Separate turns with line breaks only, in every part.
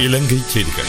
இலங்கை செய்திகள்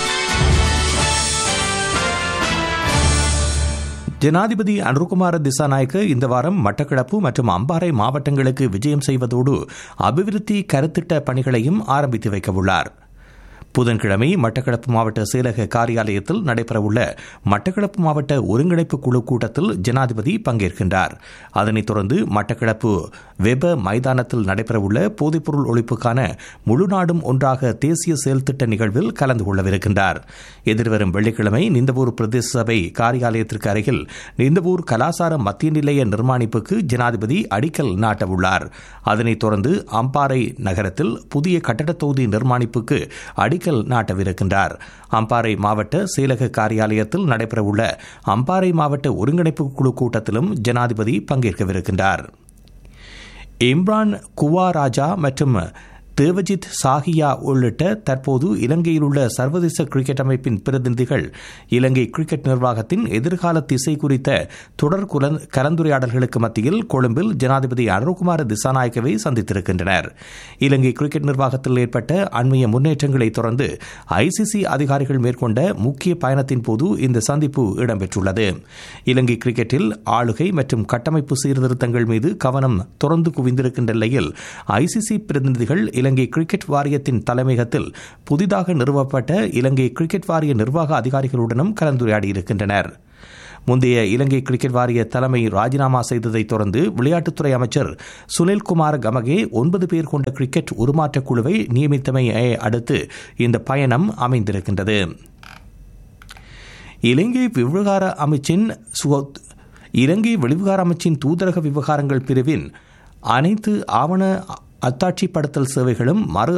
ஜனாதிபதி அனுருகுமார திசாநாயக்க இந்த வாரம் மட்டக்களப்பு மற்றும் அம்பாறை மாவட்டங்களுக்கு விஜயம் செய்வதோடு அபிவிருத்தி கருத்திட்ட பணிகளையும் ஆரம்பித்து வைக்கவுள்ளார் புதன்கிழமை மட்டக்களப்பு மாவட்ட செயலக காரியாலயத்தில் நடைபெறவுள்ள மட்டக்களப்பு மாவட்ட ஒருங்கிணைப்பு குழு கூட்டத்தில் ஜனாதிபதி பங்கேற்கின்றார் அதனைத் தொடர்ந்து மட்டக்களப்பு வெப மைதானத்தில் நடைபெறவுள்ள போதைப்பொருள் ஒழிப்புக்கான முழு நாடும் ஒன்றாக தேசிய செயல்திட்ட நிகழ்வில் கலந்து கொள்ளவிருக்கின்றார் எதிர்வரும் வெள்ளிக்கிழமை நிந்தவூர் பிரதேச சபை காரியாலயத்திற்கு அருகில் நிந்தவூர் கலாசார மத்திய நிலைய நிர்மாணிப்புக்கு ஜனாதிபதி அடிக்கல் நாட்டவுள்ளார் அதனைத் தொடர்ந்து அம்பாறை நகரத்தில் புதிய கட்டடத் தொகுதி நிர்மாணிப்புக்கு அடிக்கல் நாட்டவிருக்கின்றார் அம்பாறை மாவட்ட செயலக காரியாலயத்தில் நடைபெறவுள்ள அம்பாறை மாவட்ட ஒருங்கிணைப்பு குழு கூட்டத்திலும் ஜனாதிபதி பங்கேற்கவிருக்கின்றார் இம்ரான் குவாராஜா மற்றும் தேவஜித் சாகியா உள்ளிட்ட தற்போது இலங்கையில் உள்ள சர்வதேச கிரிக்கெட் அமைப்பின் பிரதிநிதிகள் இலங்கை கிரிக்கெட் நிர்வாகத்தின் எதிர்கால திசை குறித்த தொடர் கலந்துரையாடல்களுக்கு மத்தியில் கொழும்பில் ஜனாதிபதி அனுகுமார திசாநாயக்கவை சந்தித்திருக்கின்றனர் இலங்கை கிரிக்கெட் நிர்வாகத்தில் ஏற்பட்ட அண்மைய முன்னேற்றங்களை தொடர்ந்து ஐசிசி அதிகாரிகள் மேற்கொண்ட முக்கிய பயணத்தின் போது இந்த சந்திப்பு இடம்பெற்றுள்ளது இலங்கை கிரிக்கெட்டில் ஆளுகை மற்றும் கட்டமைப்பு சீர்திருத்தங்கள் மீது கவனம் தொடர்ந்து குவிந்திருக்கின்ற நிலையில் ஐசிசி பிரதிநிதிகள் இலங்கை கிரிக்கெட் வாரியத்தின் தலைமையகத்தில் புதிதாக நிறுவப்பட்ட இலங்கை கிரிக்கெட் வாரிய நிர்வாக அதிகாரிகளுடனும் கலந்துரையாடியிருக்கின்றனர் முந்தைய இலங்கை கிரிக்கெட் வாரிய தலைமை ராஜினாமா செய்ததைத் தொடர்ந்து விளையாட்டுத்துறை அமைச்சர் சுனில்குமார் கமகே ஒன்பது பேர் கொண்ட கிரிக்கெட் உருமாற்றக் குழுவை நியமித்தமையை அடுத்து இந்த பயணம் அமைந்திருக்கின்றது இலங்கை விவகார அமைச்சின் இலங்கை வெளிவிகார அமைச்சின் தூதரக விவகாரங்கள் பிரிவின் அனைத்து ஆவண அத்தாட்சிப்படுத்தல் சேவைகளும் மறு